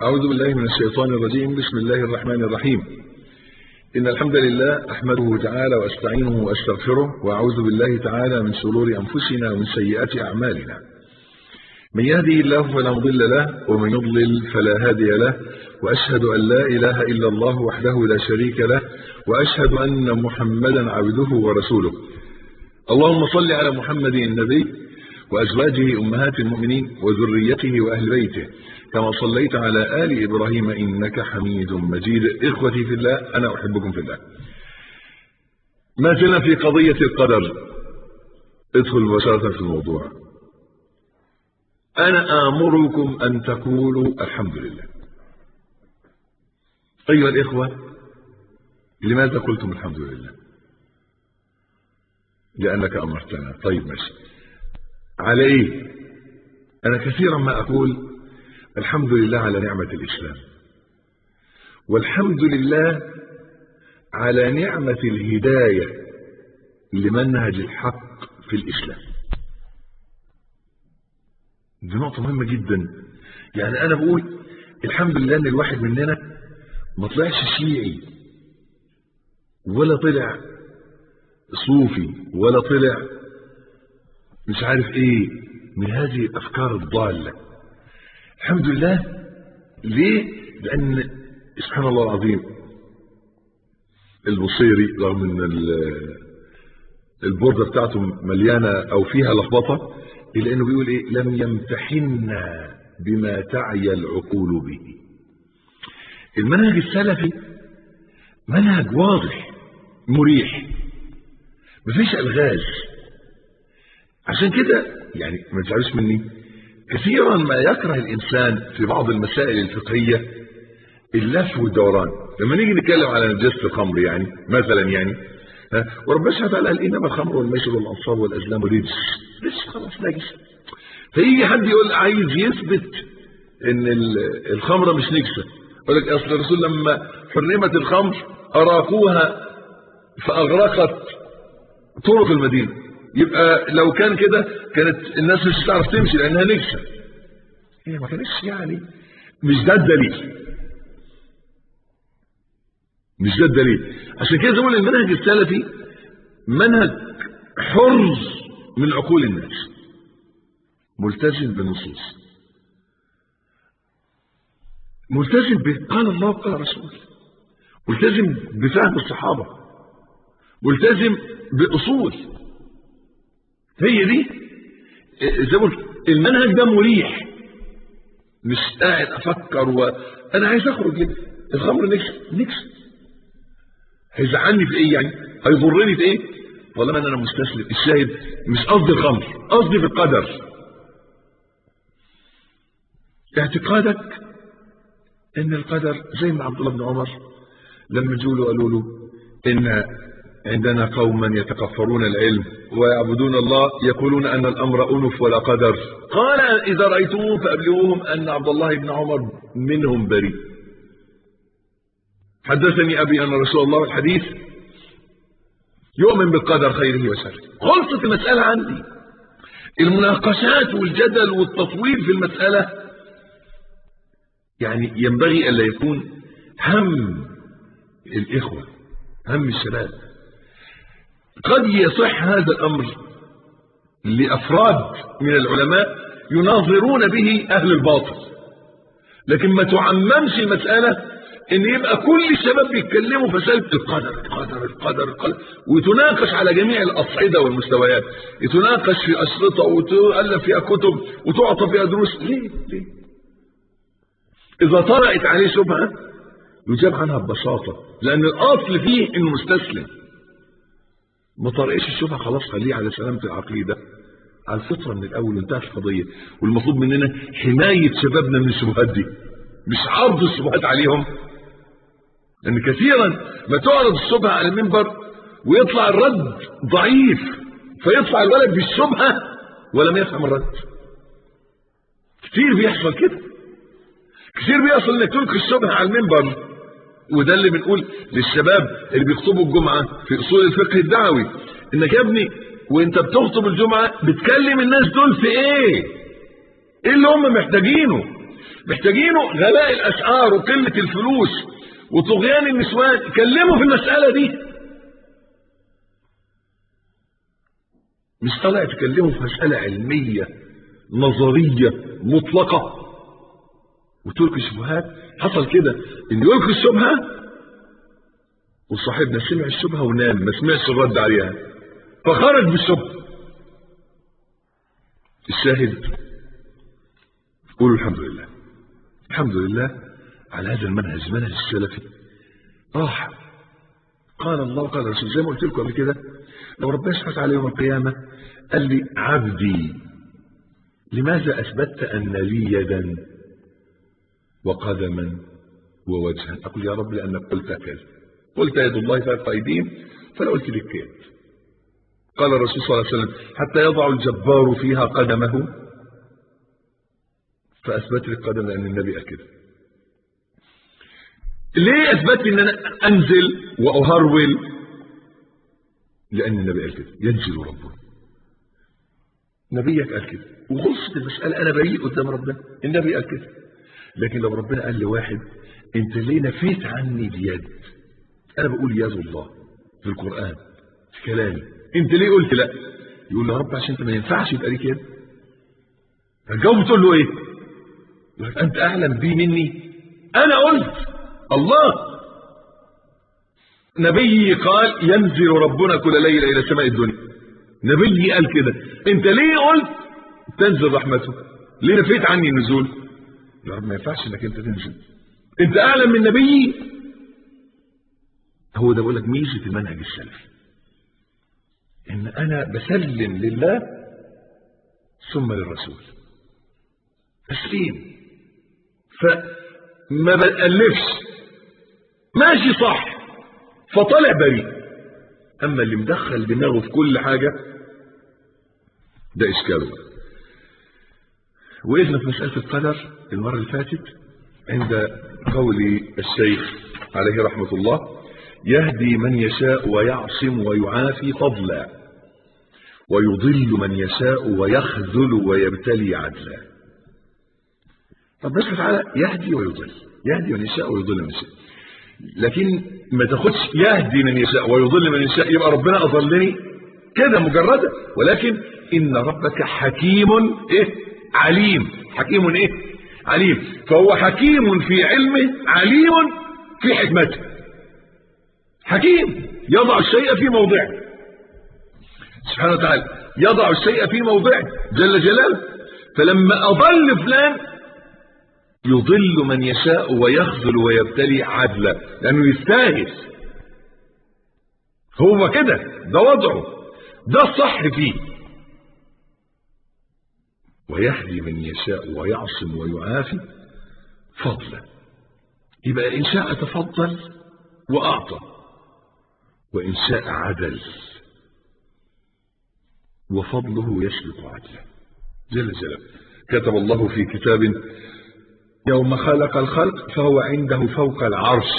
أعوذ بالله من الشيطان الرجيم بسم الله الرحمن الرحيم إن الحمد لله أحمده تعالى وأستعينه وأستغفره وأعوذ بالله تعالى من شرور أنفسنا ومن سيئات أعمالنا من يهدي الله فلا مضل له ومن يضلل فلا هادي له وأشهد أن لا إله إلا الله وحده لا شريك له وأشهد أن محمدا عبده ورسوله اللهم صل على محمد النبي وأزواجه أمهات المؤمنين وذريته وأهل بيته كما صليت على آل إبراهيم إنك حميد مجيد إخوتي في الله أنا أحبكم في الله ما زلنا في قضية القدر ادخل مباشرة في الموضوع أنا آمركم أن تقولوا الحمد لله أيها الإخوة لماذا قلتم الحمد لله لأنك أمرتنا طيب ماشي على إيه أنا كثيرا ما أقول الحمد لله على نعمة الإسلام والحمد لله على نعمة الهداية لمنهج الحق في الإسلام دي نقطة مهمة جدا يعني أنا بقول الحمد لله أن الواحد مننا ما طلعش شيعي ولا طلع صوفي ولا طلع مش عارف ايه من هذه الافكار الضالة الحمد لله ليه لان سبحان الله العظيم البصيري رغم ان البوردة بتاعته مليانة او فيها لخبطة الا انه بيقول ايه لم يمتحنا بما تعي العقول به المنهج السلفي منهج واضح مريح مفيش الغاز عشان كده يعني ما تزعلوش مني كثيرا ما يكره الانسان في بعض المسائل الفقهيه اللف والدوران لما نيجي نتكلم على نجاسه الخمر يعني مثلا يعني ها وربنا سبحانه وتعالى قال انما الخمر والميسر والانصاب والازلام رجس رجس خلاص نجس فيجي حد يقول عايز يثبت ان الخمره مش نجسه يقول لك اصل الرسول لما حرمت الخمر اراقوها فاغرقت طرق المدينه يبقى لو كان كده كانت الناس مش هتعرف تمشي لانها نجسه هي ما كانتش يعني مش ده الدليل مش ده الدليل عشان كده بقول المنهج السلفي منهج حر من عقول الناس ملتزم بالنصوص ملتزم بقال الله وقال الرسول ملتزم بفهم الصحابه ملتزم باصول هي دي زي ما المنهج ده مريح مش قاعد افكر وانا عايز اخرج ليه الخمر نكس نكس هيزعلني في ايه يعني هيضرني في ايه والله انا مستسلم الشاهد مش قصدي الخمر قصدي في القدر اعتقادك ان القدر زي ما عبد الله بن عمر لما جوا قالوا له ان عندنا قوما يتكفرون العلم ويعبدون الله يقولون أن الأمر أنف ولا قدر قال إذا رأيتموهم فأبلغوهم أن عبد الله بن عمر منهم بريء حدثني أبي أن رسول الله الحديث يؤمن بالقدر خيره وشره خلصت المسألة عندي المناقشات والجدل والتطويل في المسألة يعني ينبغي ألا يكون هم الإخوة هم الشباب قد يصح هذا الأمر لأفراد من العلماء يناظرون به أهل الباطل لكن ما تعممش المسألة ان يبقى كل الشباب بيتكلموا في سلب القدر القدر القدر القدر وتناقش على جميع الأصعدة والمستويات يتناقش في أشرطة وتؤلف فيها كتب وتعطى فيها دروس ليه ليه إذا طرأت عليه شبهة يجاب عنها ببساطة لأن الأصل فيه إنه مستسلم ما طرقش الشبهه خلاص خليه على سلامه العقيده على الفطره من الاول وانتهت القضيه والمطلوب مننا حمايه شبابنا من الشبهات دي مش عرض الشبهات عليهم لان كثيرا ما تعرض الشبهه على المنبر ويطلع الرد ضعيف فيطلع الولد بالشبهه ولم يفهم الرد كتير بيحصل كده كتير بيحصل انك تلقي الشبهه على المنبر وده اللي بنقول للشباب اللي بيخطبوا الجمعة في أصول الفقه الدعوي إنك يا ابني وانت بتخطب الجمعة بتكلم الناس دول في ايه ايه اللي هم محتاجينه محتاجينه غلاء الاسعار وقله الفلوس وطغيان النسوان كلموا في المساله دي مش طالع تكلموا في مساله علميه نظريه مطلقه وتلقي الشبهات حصل كده ان يلقي الشبهه وصاحبنا سمع الشبهه ونام ما سمعش الرد عليها فخرج بالشبهه الشاهد قولوا الحمد لله الحمد لله على هذا المنهج منهج السلفي راح قال الله قال الرسول زي ما قلت لكم قبل كده لو ربنا سبحانه وتعالى يوم القيامه قال لي عبدي لماذا اثبتت ان لي يدا وقدما ووجها اقول يا رب لانك قلت كذا قلت يد الله فوق ايديهم فلا قلت لك يد قال الرسول صلى الله عليه وسلم حتى يضع الجبار فيها قدمه فاثبت لي القدم لان النبي قال كده ليه اثبت ان انا انزل واهرول لان النبي قال كده ينزل ربنا نبيك قال كده وخلصت المساله انا بريء قدام ربنا النبي قال كده لكن لو ربنا قال لواحد انت ليه نفيت عني اليد انا بقول يد الله في القران في كلامي انت ليه قلت لا يقول له يا رب عشان انت ما ينفعش يبقى ليك يد فالجواب تقول له ايه يقول لك انت اعلم بي مني انا قلت الله نبي قال ينزل ربنا كل ليله الى سماء الدنيا نبي قال كده انت ليه قلت تنزل رحمته ليه نفيت عني النزول يا رب ما ينفعش انك انت تنزل انت اعلم من نبي هو ده بقول لك ميزه المنهج السلفي ان انا بسلم لله ثم للرسول تسليم فما بألفش ماشي صح فطلع بريء اما اللي مدخل دماغه في كل حاجه ده اشكاله وقفنا في مساله القدر المره اللي فاتت عند قول الشيخ عليه رحمه الله يهدي من يشاء ويعصم ويعافي فضلا ويضل من يشاء ويخذل ويبتلي عدلا ربنا سبحانه وتعالى يهدي ويضل يهدي من يشاء ويضل من يشاء لكن ما تاخدش يهدي من يشاء ويضل من يشاء يبقى ربنا اضلني كده مجرده ولكن ان ربك حكيم ايه عليم حكيم ايه عليم فهو حكيم في علمه عليم في حكمته حكيم يضع الشيء في موضعه سبحانه وتعالى يضع الشيء في موضعه جل جلاله فلما اضل فلان يضل من يشاء ويخذل ويبتلي عدلا لانه يستاهل هو كده ده وضعه ده الصح فيه ويهدي من يشاء ويعصم ويعافي فضلا يبقى ان شاء تفضل واعطى وان شاء عدل وفضله يسبق عدله جل جلاله كتب الله في كتاب يوم خلق الخلق فهو عنده فوق العرش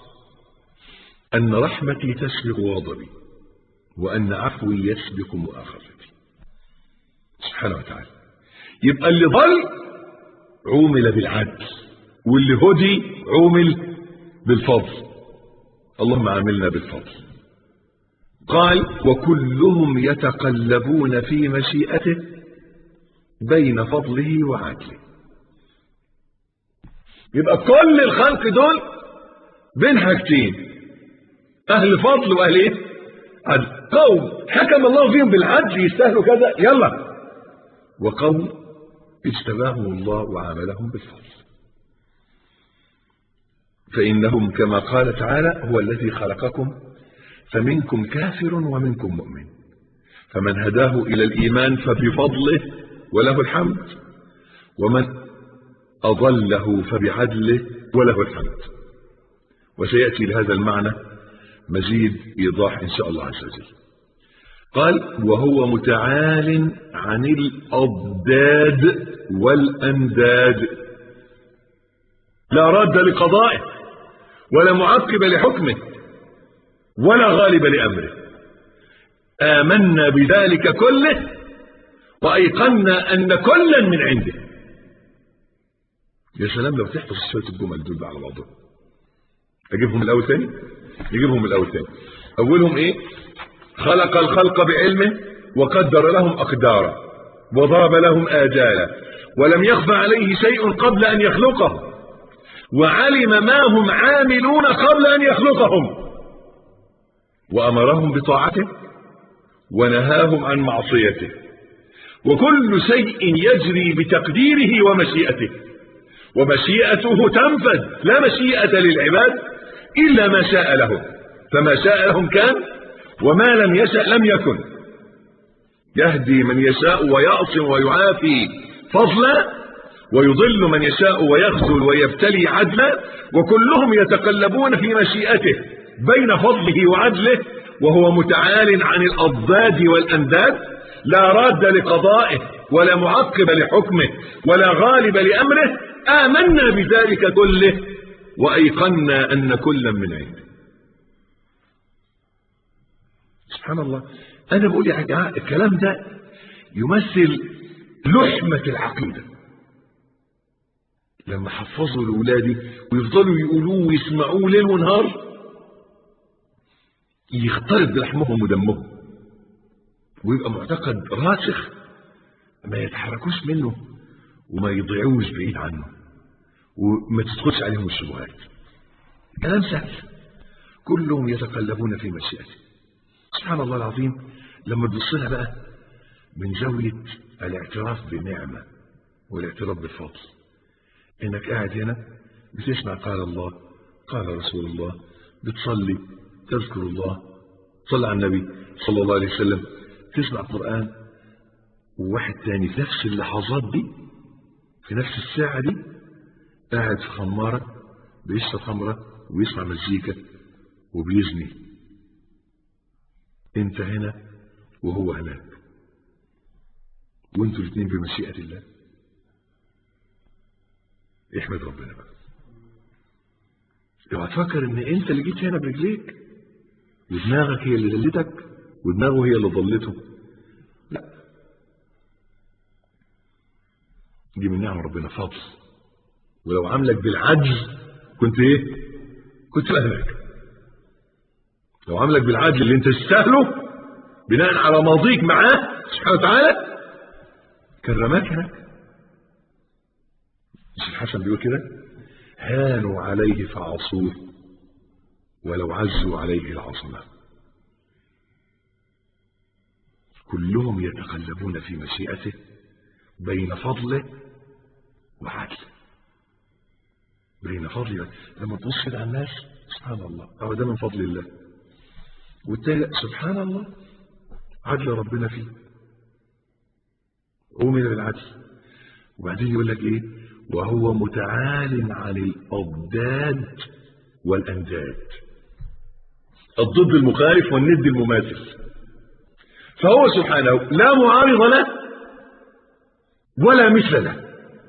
أن رحمتي تسبق غضبي وأن عفوي يسبق مؤاخذتي سبحانه وتعالى يبقى اللي ضل عومل بالعدل واللي هدي عومل بالفضل اللهم عاملنا بالفضل قال وكلهم يتقلبون في مشيئته بين فضله وعدله يبقى كل الخلق دول بين حاجتين اهل فضل واهل ايه عدل قوم حكم الله فيهم بالعدل يستاهلوا كذا يلا وقوم اجتباهم الله وعاملهم بالفضل فانهم كما قال تعالى هو الذي خلقكم فمنكم كافر ومنكم مؤمن فمن هداه الى الايمان فبفضله وله الحمد ومن أضله فبعدله وله الحمد وسيأتي لهذا المعنى مزيد إيضاح إن شاء الله عز وجل قال وهو متعال عن الأضداد والأنداد لا راد لقضائه ولا معقب لحكمه ولا غالب لأمره آمنا بذلك كله وأيقنا أن كلا من عنده يا سلام لو تحفظ شويه الجمل دول بقى على بعضهم اجيبهم من الاول تاني نجيبهم من الاول تاني اولهم ايه خلق الخلق بعلمه وقدر لهم اقدارا وضرب لهم اجالا ولم يخفى عليه شيء قبل ان يخلقه وعلم ما هم عاملون قبل ان يخلقهم وامرهم بطاعته ونهاهم عن معصيته وكل شيء يجري بتقديره ومشيئته ومشيئته تنفذ لا مشيئة للعباد إلا ما شاء لهم فما شاء لهم كان وما لم يشأ لم يكن يهدي من يشاء ويعصم ويعافي فضلا ويضل من يشاء ويخذل ويبتلي عدلا وكلهم يتقلبون في مشيئته بين فضله وعدله وهو متعال عن الأضداد والأنداد لا راد لقضائه ولا معقب لحكمه ولا غالب لأمره آمنا بذلك كله وأيقنا أن كلا من عنده سبحان الله أنا بقول يا جماعة الكلام ده يمثل لحمة العقيدة لما حفظوا لأولادي ويفضلوا يقولوه ويسمعوه ليل ونهار يختلط بلحمهم ودمهم ويبقى معتقد راسخ ما يتحركوش منه وما يضيعوش بعيد عنه وما تدخلش عليهم الشبهات كلام سهل كلهم يتقلبون في مشيئته سبحان الله العظيم لما تبص لها بقى من زاوية الاعتراف بالنعمة والاعتراف بالفضل انك قاعد هنا بتسمع قال الله قال رسول الله بتصلي تذكر الله صلى على النبي صلى الله عليه وسلم تسمع قرآن وواحد تاني في نفس اللحظات دي في نفس الساعة دي قاعد في خمارة بيشرب خمرة ويسمع مزيكا وبيزني انت هنا وهو هناك وانتوا الاثنين بمشيئة الله احمد ربنا بقى اوعى تفكر ان انت اللي جيت هنا برجليك ودماغك هي اللي دلتك ودماغه هي اللي ضلته لا دي من نعم ربنا فضل ولو عاملك بالعجز كنت ايه كنت اهلك لو عاملك بالعدل اللي انت تستاهله بناء على ماضيك معاه سبحانه وتعالى كان رماك هناك مش الحسن بيقول كده هانوا عليه فعصوه ولو عزوا عليه العظمه كلهم يتقلبون في مشيئته بين فضله وعدله بين فضله لما تبص كده على الناس سبحان الله هو ده من فضل الله والتاني سبحان الله عدل ربنا فيه هو من العدل وبعدين يقول لك ايه وهو متعال عن الاضداد والانداد الضد المخالف والند المماثل فهو سبحانه لا معارض له ولا مثل له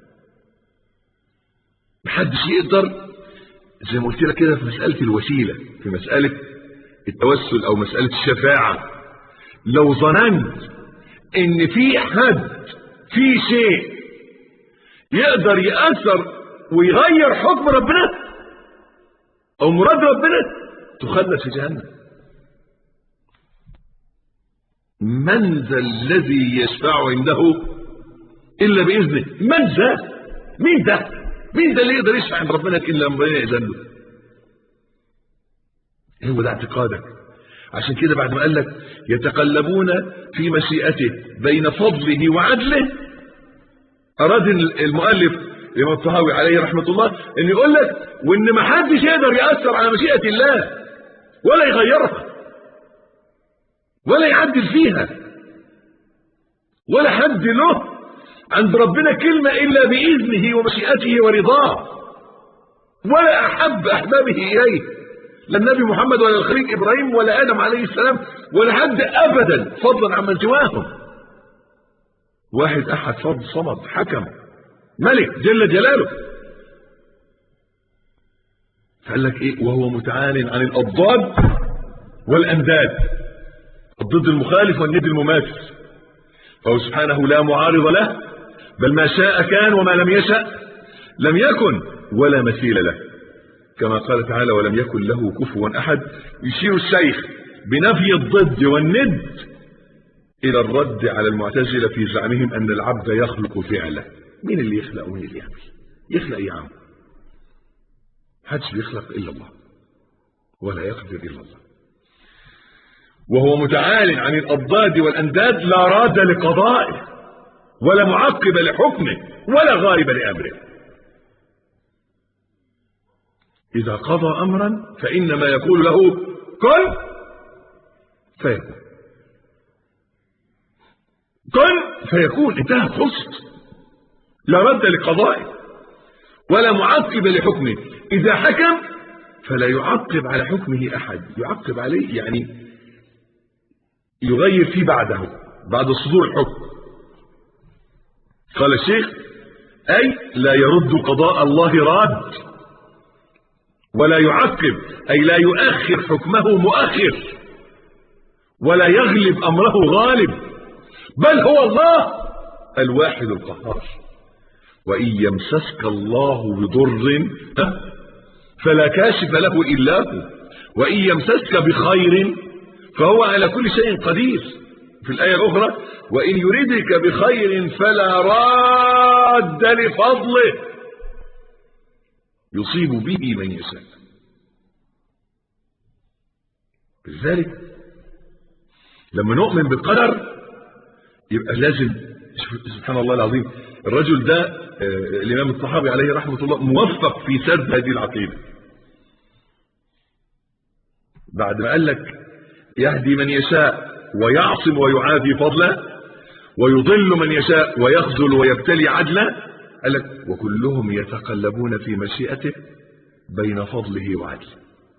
محدش يقدر زي ما قلت لك كده في مسألة الوسيلة في مسألة التوسل أو مسألة الشفاعة لو ظننت إن في حد في شيء يقدر يأثر ويغير حكم ربنا أو مراد ربنا تخلد في جهنم من ذا الذي يشفع عنده إلا بإذنه من ذا مين ده مين ده اللي يقدر يشفع عند ربنا إلا لما ربنا يأذن له هو ده اعتقادك عشان كده بعد ما قال لك يتقلبون في مشيئته بين فضله وعدله أراد المؤلف الإمام الطهاوي عليه رحمة الله أن يقول لك وإن ما حدش يقدر يأثر على مشيئة الله ولا يغيرها ولا يعدل فيها ولا حد له عند ربنا كلمة إلا بإذنه ومشيئته ورضاه ولا أحب أحبابه إليه لا النبي محمد ولا الخليل إبراهيم ولا آدم عليه السلام ولا حد أبدا فضلا عمن سواهم واحد أحد فرد صمد حكم ملك جل جلاله فقال لك إيه وهو متعال عن الأضداد والأنداد الضد المخالف والند المماثل فهو سبحانه لا معارض له بل ما شاء كان وما لم يشأ لم يكن ولا مثيل له كما قال تعالى ولم يكن له كفوا أحد يشير الشيخ بنفي الضد والند إلى الرد على المعتزلة في زعمهم أن العبد يخلق فعله مين اللي يخلق ومين اللي يعمل يخلق يا عم حدش بيخلق إلا الله ولا يقدر إلا الله وهو متعال عن الأضداد والأنداد لا راد لقضائه ولا معقب لحكمه ولا غالب لأمره إذا قضى أمرا فإنما يقول له كن فيكون كن فيكون انتهى خلصت لا رد لقضائه ولا معقب لحكمه إذا حكم فلا يعقب على حكمه أحد يعقب عليه يعني يغير فيه بعده بعد صدور الحكم قال الشيخ أي لا يرد قضاء الله راد ولا يعقب أي لا يؤخر حكمه مؤخر ولا يغلب أمره غالب بل هو الله الواحد القهار وإن يمسسك الله بضر فلا كاشف له إلا هو وإن يمسسك بخير فهو على كل شيء قدير في الآية الأخرى وإن يردك بخير فلا راد لفضله يصيب به من يشاء لذلك لما نؤمن بالقدر يبقى لازم سبحان الله العظيم الرجل ده الإمام الصحابي عليه رحمة الله موفق في سرد هذه العقيدة بعد ما قال لك يهدي من يشاء ويعصم ويعافي فضله ويضل من يشاء ويخذل ويبتلي عدله قال لك وكلهم يتقلبون في مشيئته بين فضله وعدله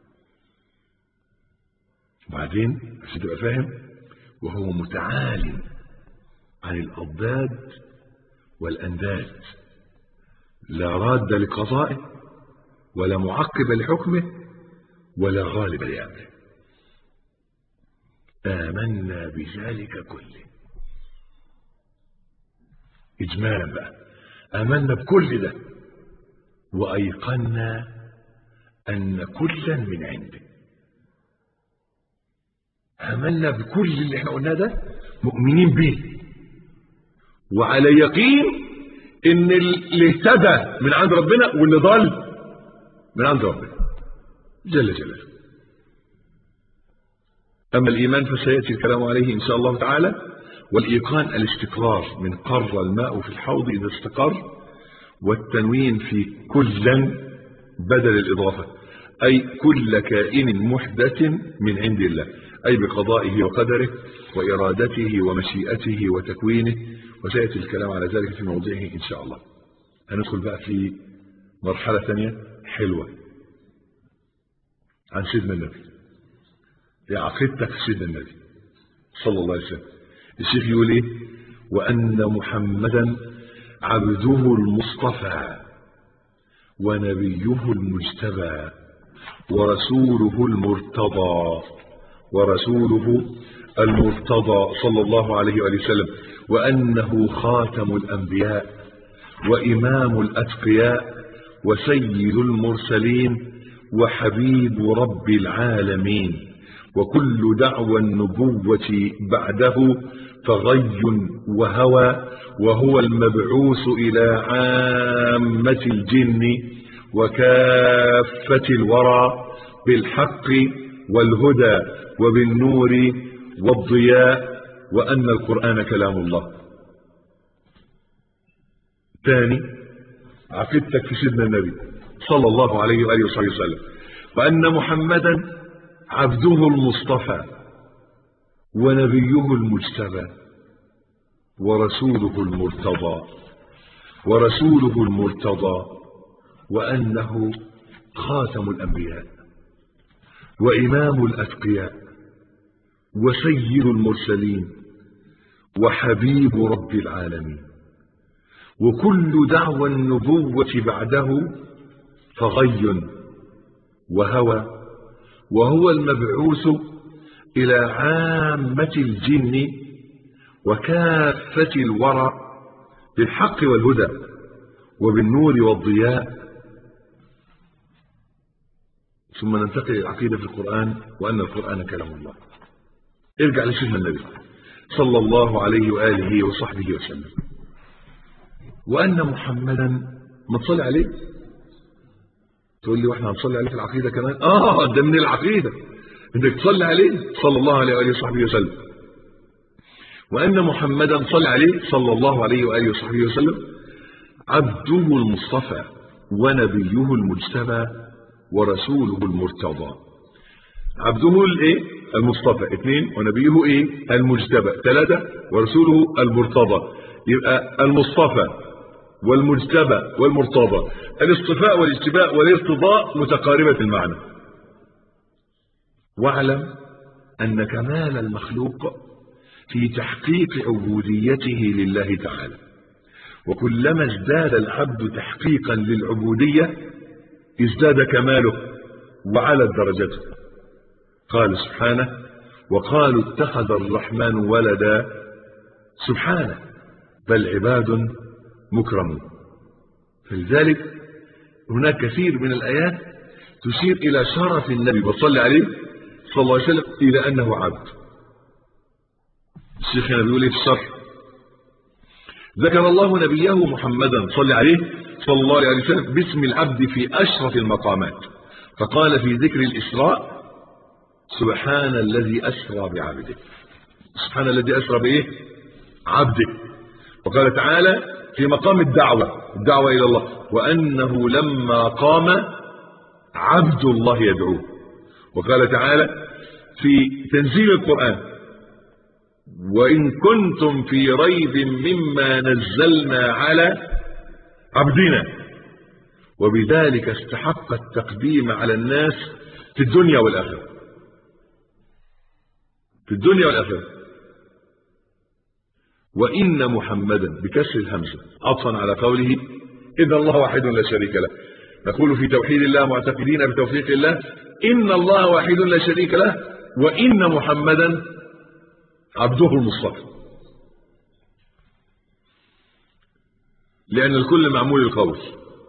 وبعدين عشان تبقى فاهم وهو متعال عن الأضداد والأنداد لا راد لقضائه ولا معقب لحكمه ولا غالب لأمره آمنا بذلك كله إجمالا بقى آمنا بكل ده وأيقنا أن كلا من عنده آمنا بكل اللي احنا قلناه ده مؤمنين به وعلى يقين ان اللي اهتدى من عند ربنا واللي ضل من عند ربنا جل جلاله أما الإيمان فسيأتي الكلام عليه إن شاء الله تعالى والإيقان الاستقرار من قر الماء في الحوض إذا استقر والتنوين في كلا بدل الإضافة أي كل كائن محدث من عند الله أي بقضائه وقدره وإرادته ومشيئته وتكوينه وسيأتي الكلام على ذلك في موضعه إن شاء الله هندخل بقى في مرحلة ثانية حلوة عن سيدنا النبي عقيدتك في سيدنا النبي صلى الله عليه وسلم الشيخ يقول ايه وأن محمدا عبده المصطفى ونبيه المجتبى ورسوله المرتضى ورسوله المرتضى صلى الله عليه وآله وسلم وأنه خاتم الأنبياء وإمام الأتقياء وسيد المرسلين وحبيب رب العالمين وكل دعوى النبوة بعده فغي وهوى وهو المبعوث إلى عامة الجن وكافة الورى بالحق والهدى وبالنور والضياء وأن القرآن كلام الله ثاني عقيدتك في سيدنا النبي صلى الله عليه وآله وصحبه وسلم وأن محمدا عبده المصطفى ونبيه المجتبى ورسوله المرتضى ورسوله المرتضى وأنه خاتم الأنبياء وإمام الأتقياء وسيد المرسلين وحبيب رب العالمين وكل دعوى النبوة بعده فغي وهوى وهو المبعوث إلى عامة الجن وكافة الورى بالحق والهدى وبالنور والضياء ثم ننتقل إلى العقيدة في القرآن وأن القرآن كلام الله ارجع لسيدنا النبي صلى الله عليه وآله وصحبه وسلم وأن محمدا ما تصلي عليه تقول لي واحنا هنصلي عليه في العقيدة كمان آه ده من العقيدة انك تصلي عليه صلى الله عليه وآله وصحبه وسلم وأن محمدا صلى عليه صلى الله عليه وآله وصحبه وسلم عبده المصطفى ونبيه المجتبى ورسوله المرتضى عبده الايه المصطفى اثنين ونبيه ايه المجتبى ثلاثة ورسوله المرتضى يبقى المصطفى والمجتبى والمرتضى الاصطفاء والاجتباء والارتضاء متقاربة المعنى واعلم أن كمال المخلوق في تحقيق عبوديته لله تعالى وكلما ازداد العبد تحقيقا للعبودية ازداد كماله وعلت درجته قال سبحانه وقالوا اتخذ الرحمن ولدا سبحانه بل عباد مكرمون فلذلك هناك كثير من الآيات تشير إلى شرف النبي وصلى عليه صلى الله عليه وسلم إلى أنه عبد الشيخ هنا بيقول ايه في الشرح ذكر الله نبيه محمدا صلى عليه صلى الله عليه وسلم باسم العبد في أشرف المقامات فقال في ذكر الإسراء سبحان الذي أسرى بعبده سبحان الذي أسرى بإيه عبده وقال تعالى في مقام الدعوة الدعوة إلى الله وأنه لما قام عبد الله يدعوه وقال تعالى في تنزيل القرآن وإن كنتم في ريب مما نزلنا على عبدنا وبذلك استحق التقديم على الناس في الدنيا والآخرة في الدنيا والآخرة وإن محمدا بكسر الهمزة عطفا على قوله إن الله واحد لا شريك له نقول في توحيد الله معتقدين بتوفيق الله إن الله واحد لا شريك له وإن محمدا عبده المصطفى لأن الكل معمول القول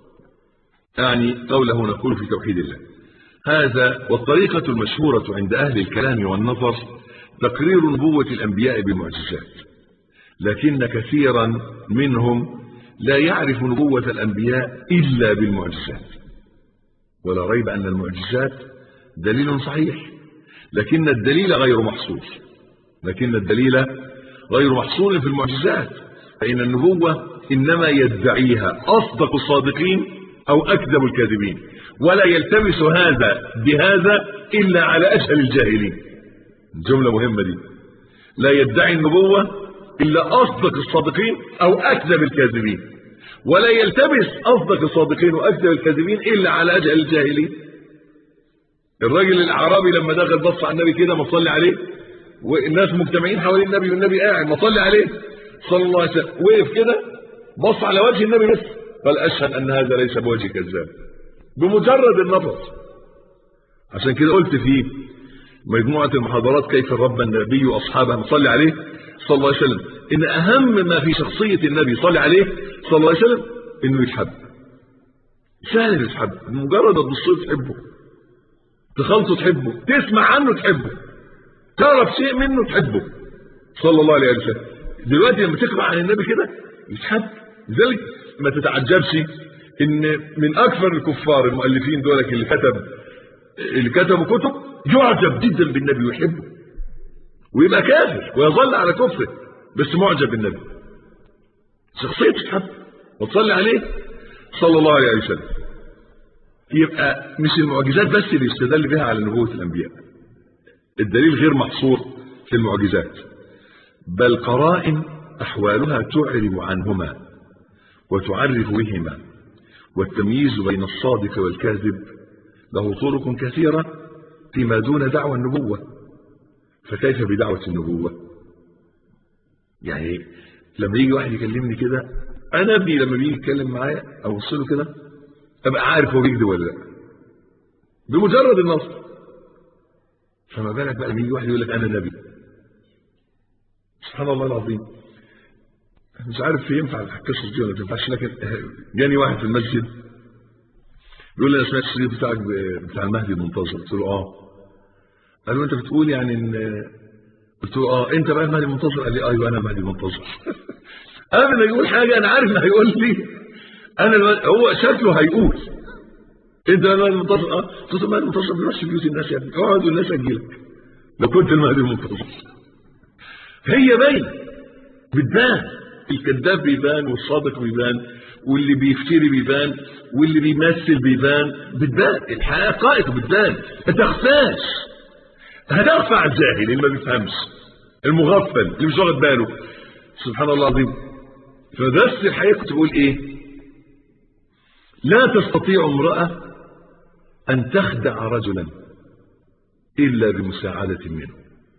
يعني قوله نقول في توحيد الله هذا والطريقة المشهورة عند أهل الكلام والنظر تقرير نبوة الأنبياء بالمعجزات لكن كثيرا منهم لا يعرف نبوة الأنبياء إلا بالمعجزات ولا ريب أن المعجزات دليل صحيح لكن الدليل غير محصول لكن الدليل غير محصول في المعجزات فإن النبوة إنما يدعيها أصدق الصادقين أو أكذب الكاذبين ولا يلتمس هذا بهذا إلا على أجهل الجاهلين جملة مهمة دي لا يدعي النبوة إلا أصدق الصادقين أو أكذب الكاذبين ولا يلتبس أصدق الصادقين وأكذب الكاذبين إلا على أجهل الجاهلين الراجل الأعرابي لما دخل بص على النبي كده ما صلي عليه والناس مجتمعين حوالين النبي والنبي قاعد ما صلي عليه صلى الله عليه وسلم وقف كده بص على وجه النبي بس قال أشهد أن هذا ليس بوجه كذاب بمجرد النظر عشان كده قلت في مجموعة المحاضرات كيف رب النبي أصحابه صلى عليه صلى الله عليه وسلم إن أهم ما في شخصية النبي صلى عليه صلى الله عليه وسلم إنه يتحب سهل يتحب مجرد تبص تحبه تخلطه تحبه تسمع عنه تحبه تعرف شيء منه تحبه صلى الله عليه وسلم دلوقتي لما تقرأ عن النبي كده يتحب لذلك ما تتعجبش ان من اكثر الكفار المؤلفين دولك اللي كتب اللي كتبوا كتب يعجب جدا بالنبي ويحبه ويبقى كافر ويظل على كفره بس معجب بالنبي شخصية تحب وتصلي عليه صلى الله عليه وسلم يبقى مش المعجزات بس اللي يستدل بها على نبوة الأنبياء الدليل غير محصور في المعجزات بل قرائن أحوالها تعرب عنهما وتعرف بهما والتمييز بين الصادق والكاذب له طرق كثيرة فيما دون دعوى النبوة فكيف بدعوة النبوة يعني لما يجي واحد يكلمني كده انا ابني لما بيجي يتكلم معايا ابص له كده ابقى عارف هو بيكذب ولا لا بمجرد النصر فما بالك بقى بيجي واحد يقول لك انا نبي سبحان الله العظيم مش عارف ينفع القصص دي ولا ما تنفعش لكن جاني واحد في المسجد بيقول لي انا سمعت الشريط بتاعك بتاع المهدي المنتظر قلت له اه قال له انت بتقول يعني ان قلت له اه انت بقى المهدي المنتظر قال لي ايوه انا المهدي المنتظر قبل ما يقول حاجه انا عارف انه هيقول لي انا الم... هو شكله هيقول انت المهدي المنتظر اه قلت له المهدي المنتظر ما بيروحش بيوت الناس يا ابني اقعد والناس هتجيلك لو كنت المهدي المنتظر هي باينه بتبان الكذاب بيبان والصادق بيبان واللي بيفتري بيبان واللي بيمثل بيبان بتبان الحقائق بتبان ما تخفاش هتخفى على الجاهل اللي ما بيفهمش المغفل اللي مش واخد باله سبحان الله العظيم فدرس الحقيقه تقول ايه لا تستطيع امراه ان تخدع رجلا الا بمساعده منه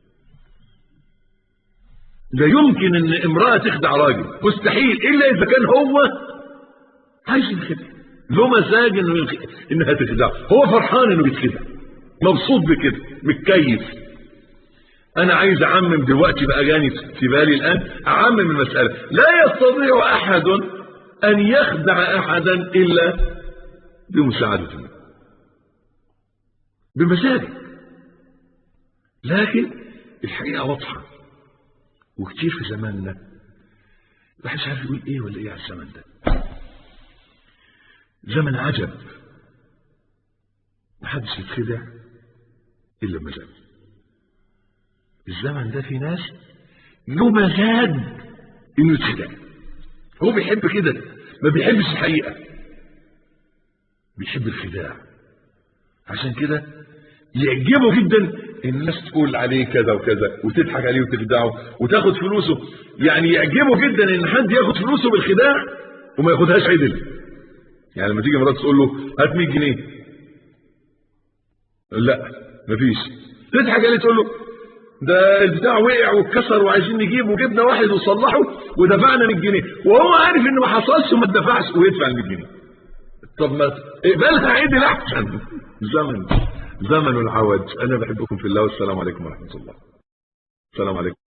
لا يمكن ان امرأة تخدع راجل مستحيل الا اذا كان هو عايز يخدع له مزاج انه يخ... انها تخدع هو فرحان انه بيتخدع مبسوط بكده متكيف انا عايز اعمم دلوقتي بقى جاني في بالي الان اعمم المسألة لا يستطيع احد ان يخدع احدا الا بمساعدة منه بمزاجه لكن الحقيقة واضحة وكتير في زماننا الواحد مش عارف يقول ايه ولا ايه على الزمن ده زمن عجب محدش يتخدع الا بمزاج الزمن ده في ناس له مزاج انه يتخدع هو بيحب كده ما بيحبش الحقيقه بيحب الخداع عشان كده يعجبه جدا الناس تقول عليه كذا وكذا وتضحك عليه وتخدعه وتاخد فلوسه يعني يعجبه جدا ان حد ياخد فلوسه بالخداع وما ياخدهاش عدل يعني لما تيجي مرات تقول له هات 100 جنيه لا مفيش تضحك عليه تقول له ده البتاع وقع واتكسر وعايزين نجيبه وجبنا واحد وصلحه ودفعنا 100 جنيه وهو عارف انه ما حصلش وما اتدفعش ويدفع ال 100 جنيه طب ما اقبلها عدل احسن زمن زمن العوج انا بحبكم في الله والسلام عليكم ورحمه الله السلام عليكم